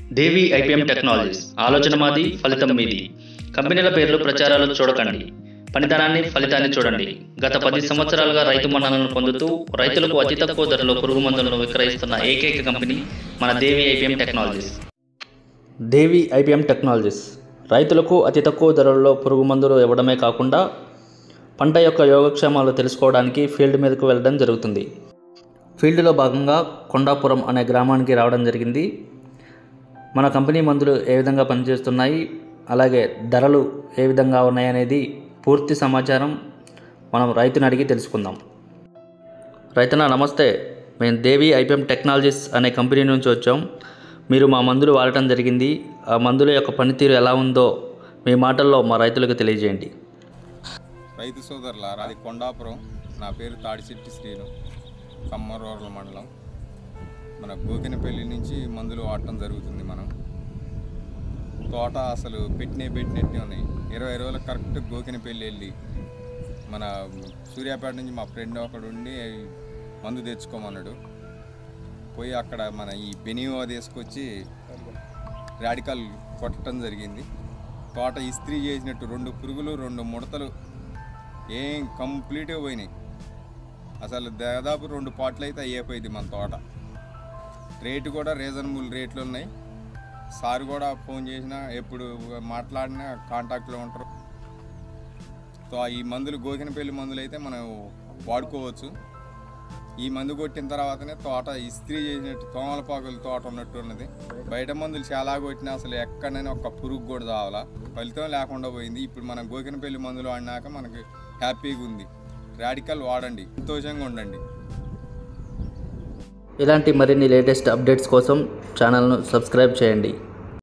దేవి IPM technologies ఆలోచన మాది ఫలితం మీది కంపెనీల పేర్లు ప్రచారాలు చూడకండి పనితనాన్ని ఫలితాన్ని చూడండి గత పది సంవత్సరాలుగా రైతు మన్ననలను పొందుతూ రైతులకు అతి తక్కువ ధరలో పురుగు మందులను విక్రయిస్తున్న ఏకైక కంపెనీ మన Devi IPM technologies Devi IPM technologies రైతులకు అతి తక్కువ ధరల్లో పురుగు మందులు ఇవ్వడమే కాకుండా పంట యొక్క యోగక్షేమాలు తెలుసుకోవడానికి ఫీల్డ్ మీదకు వెళ్ళడం జరుగుతుంది ఫీల్డ్లో భాగంగా కొండాపురం అనే గ్రామానికి రావడం జరిగింది మన కంపెనీ మందులు ఏ విధంగా పనిచేస్తున్నాయి అలాగే ధరలు ఏ విధంగా ఉన్నాయనేది పూర్తి సమాచారం మనం రైతుని అడిగి తెలుసుకుందాం రైతన్న నమస్తే మేము దేవి ఐపీఎం టెక్నాలజీస్ అనే కంపెనీ నుంచి వచ్చాం మీరు మా మందులు వాడటం జరిగింది ఆ మందుల యొక్క పనితీరు ఎలా ఉందో మీ మాటల్లో మా రైతులకు తెలియజేయండి రైతు సోదరుల అది కొండాపురం నా పేరు తాడిశెట్టి శ్రీను ఖమ్మం రూరల్ మండలం మన గోకినపల్లి నుంచి మందులు వాడటం జరుగుతుంది మనం తోట అసలు పెట్టినే పెట్టినట్టే ఉన్నాయి ఇరవై రోజులు కరెక్ట్ గోకినపల్లి వెళ్ళి మన సూర్యాపేట నుంచి మా ఫ్రెండ్ ఒకడు ఉండి మందు తెచ్చుకోమన్నాడు పోయి అక్కడ మన ఈ బెనివో తీసుకొచ్చి రాడికల్ కొట్టడం జరిగింది తోట ఇస్త్రీ చేసినట్టు రెండు పురుగులు రెండు ముడతలు ఏం కంప్లీట్గా పోయినాయి అసలు దాదాపు రెండు పాటలు అయితే అయ్యిపోయింది మన తోట రేటు కూడా రీజనబుల్ రేట్లు ఉన్నాయి సార్ కూడా ఫోన్ చేసినా ఎప్పుడు మాట్లాడినా కాంటాక్ట్లో ఉంటారు సో ఈ మందులు గోకినపల్లి మందులు అయితే మనం వాడుకోవచ్చు ఈ మందు కొట్టిన తర్వాతనే తోట ఇస్త్రీ చేసినట్టు తోమలపాకుల తోట ఉన్నట్టు ఉన్నది బయట మందులు చాలా కొట్టినా అసలు ఎక్కడైనా ఒక్క పురుగు కూడా రావాలా ఫలితం లేకుండా పోయింది ఇప్పుడు మనం గోకినపల్లి మందులు వాడినాక మనకి హ్యాపీగా ఉంది రాడికల్ వాడండి సంతోషంగా ఉండండి ఇలాంటి మరిన్ని లేటెస్ట్ అప్డేట్స్ కోసం ఛానల్ను సబ్స్క్రైబ్ చేయండి